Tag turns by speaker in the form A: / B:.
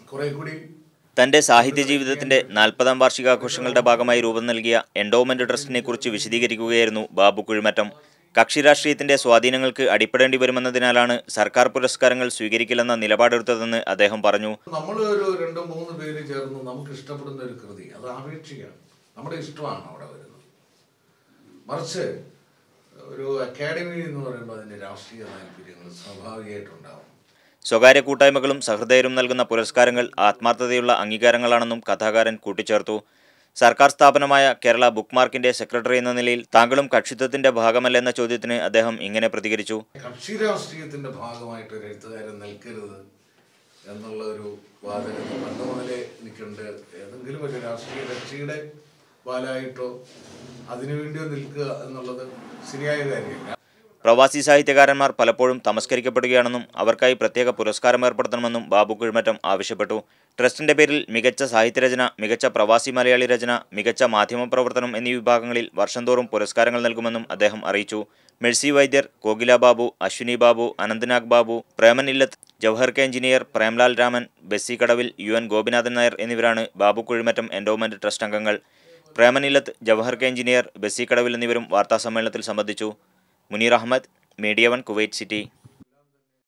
A: കുറെ കൂടി
B: തന്റെ സാഹിത്യ ജീവിതത്തിന്റെ നാൽപ്പതാം വാർഷികാഘോഷങ്ങളുടെ ഭാഗമായി രൂപം നൽകിയ എൻഡോമെന്റ് ട്രസ്റ്റിനെ കുറിച്ച് വിശദീകരിക്കുകയായിരുന്നു ബാബു കുഴിമറ്റം കക്ഷി രാഷ്ട്രീയത്തിന്റെ സ്വാധീനങ്ങൾക്ക് അടിപ്പെടേണ്ടി വരുമെന്നതിനാലാണ് സർക്കാർ പുരസ്കാരങ്ങൾ സ്വീകരിക്കില്ലെന്ന നിലപാടെടുത്തതെന്ന് അദ്ദേഹം പറഞ്ഞു
A: നമ്മൾ ഒരു രണ്ടോ മൂന്ന് പേര് ചേർന്ന് നമുക്ക് ഇഷ്ടപ്പെടുന്ന ഒരു കൃതി അത് ആപേക്ഷികമാണ് നമ്മുടെ ഇഷ്ടമാണ് അവിടെ വരുന്നത് മറിച്ച് ഒരു അക്കാഡമി എന്ന് പറയുമ്പോൾ അതിൻ്റെ രാഷ്ട്രീയ താല്പര്യങ്ങൾ സ്വാഭാവികമായിട്ടുണ്ടാവും
B: സ്വകാര്യ കൂട്ടായ്മകളും സഹൃദയരും നൽകുന്ന പുരസ്കാരങ്ങൾ ആത്മാർത്ഥതയുള്ള അംഗീകാരങ്ങളാണെന്നും കഥാകാരൻ കൂട്ടിച്ചേർത്തു സർക്കാർ സ്ഥാപനമായ കേരള ബുക്ക് മാർക്കിന്റെ സെക്രട്ടറി എന്ന നിലയിൽ താങ്കളും കക്ഷിത്വത്തിന്റെ ഭാഗമല്ലെന്ന ചോദ്യത്തിന് അദ്ദേഹം ഇങ്ങനെ പ്രതികരിച്ചു
A: കക്ഷി രാഷ്ട്രീയത്തിന്റെ ഭാഗമായിട്ട് ഒരു എഴുത്തുകാരൻ നിൽക്കരുത് എന്നുള്ള ഒരു വാദന പണ്ട് മുതലേ എനിക്കുണ്ട് ഏതെങ്കിലും ഒരു രാഷ്ട്രീയ കക്ഷിയുടെ പാലായിട്ടോ അതിനുവേണ്ടിയോ നിൽക്കുക എന്നുള്ളത് ശരിയായ കാര്യമല്ല
B: പ്രവാസി സാഹിത്യകാരന്മാർ പലപ്പോഴും തമസ്കരിക്കപ്പെടുകയാണെന്നും അവർക്കായി പ്രത്യേക പുരസ്കാരം ഏർപ്പെടുത്തണമെന്നും ബാബു കുഴിമറ്റം ആവശ്യപ്പെട്ടു ട്രസ്റ്റിന്റെ പേരിൽ മികച്ച സാഹിത്യരചന മികച്ച പ്രവാസി മലയാളി രചന മികച്ച മാധ്യമപ്രവർത്തനം എന്നീ വിഭാഗങ്ങളിൽ വർഷം തോറും പുരസ്കാരങ്ങൾ നൽകുമെന്നും അദ്ദേഹം അറിയിച്ചു Mercy Vaidyar Kokila Babu Ashwini Babu Ananthnag Babu Preman Illath Jawahar K engineer Premlal Raman Bessy Kadavil U N Gopinathan Nair എന്നിവരാണ് ബാബു കുഴിമറ്റം എൻഡോമെന്റ് ട്രസ്റ്റ് അംഗങ്ങൾ Preman Illath Jawahar K engineer Bessy കടവിൽ എന്നിവരും വാർത്താസമ്മേളനത്തിൽ സംബന്ധിച്ചു Muneer Ahmed media one Kuwait city